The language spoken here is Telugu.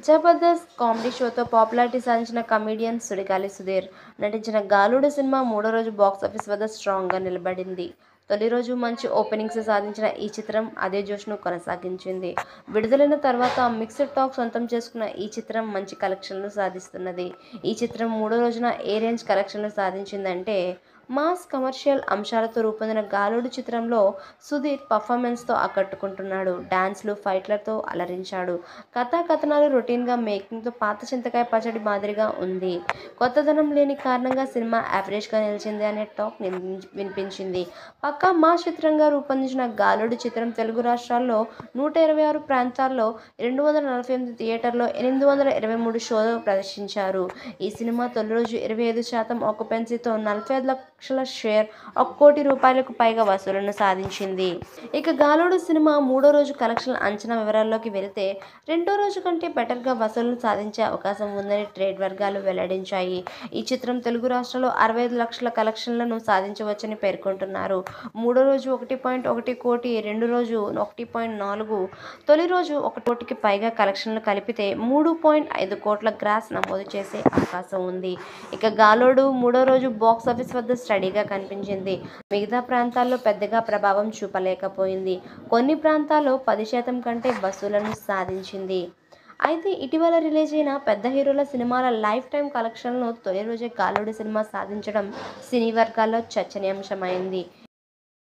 జబర్దస్త్ కామెడీ షోతో పాపులారిటీ సాధించిన కమీడియన్ సుడిగాలి సుధీర్ నటించిన గాలుడు సినిమా మూడో రోజు బాక్సాఫీస్ వద్ద స్ట్రాంగ్గా నిలబడింది తొలి రోజు మంచి ఓపెనింగ్స్ సాధించిన ఈ చిత్రం అదే జోష్ను కొనసాగించింది విడుదలైన తర్వాత మిక్స్డ్ టాక్ సొంతం చేసుకున్న ఈ చిత్రం మంచి కలెక్షన్లు సాధిస్తున్నది ఈ చిత్రం మూడో రోజున ఏ రేంజ్ కలెక్షన్లు సాధించిందంటే మాస్ కమర్షియల్ అంశాలతో రూపొందిన గాలుడు చిత్రంలో సుధీర్ పర్ఫార్మెన్స్తో ఆకట్టుకుంటున్నాడు డాన్స్లు ఫైట్లతో అలరించాడు కథా కథనాలు రొటీన్గా మేకింగ్తో పాత చింతకాయ పచ్చడి మాదిరిగా ఉంది కొత్తదనం లేని కారణంగా సినిమా యావరేజ్గా నిలిచింది అనే టాక్ నిన్- వినిపించింది పక్కా మా చిత్రంగా రూపొందించిన గాలుడు చిత్రం తెలుగు రాష్ట్రాల్లో నూట ఇరవై ఆరు ప్రాంతాల్లో రెండు వందల నలభై ఎనిమిది థియేటర్లో ఎనిమిది వందల ఇరవై మూడు షోలు ప్రదర్శించారు ఈ సినిమా తొలి రోజు ఇరవై ఐదు శాతం ఆక్యుపెన్సీతో నలభై ఐదు లక్షల షేర్ ఒక కోటి రూపాయలకు పైగా వసూళ్లను సాధించింది ఇక గాలుడు సినిమా మూడో రోజు కలెక్షన్ అంచనా వివరాల్లోకి వెళితే రెండో రోజు కంటే బెటర్గా వసూళ్లను సాధించే అవకాశం ఉందని ట్రేడ్ వర్గాలు వెల్లడించాయి ఈ చిత్రం తెలుగు రాష్ట్రాల్లో అరవై ఐదు లక్షల కలెక్షన్లను సాధించవచ్చని పేర్కొంటున్నారు మూడో రోజు ఒకటి పాయింట్ ఒకటి కోటి రెండు రోజు ఒకటి పాయింట్ నాలుగు తొలి రోజు ఒక కోటికి పైగా కలెక్షన్లు కలిపితే మూడు పాయింట్ ఐదు కోట్ల గ్రాస్ నమోదు చేసే అవకాశం ఉంది ఇక గాలోడు మూడో రోజు బాక్స్ ఆఫీస్ వద్ద స్టడీగా కనిపించింది మిగతా ప్రాంతాల్లో పెద్దగా ప్రభావం చూపలేకపోయింది కొన్ని ప్రాంతాల్లో పది శాతం కంటే వసూలను సాధించింది అయితే ఇటీవల రిలీజ్ అయిన పెద్ద హీరోల సినిమాల లైఫ్ టైం కలెక్షన్లను తొలి రోజే గాలుడు సినిమా సాధించడం సినీ వర్గాల్లో చర్చనీయాంశమైంది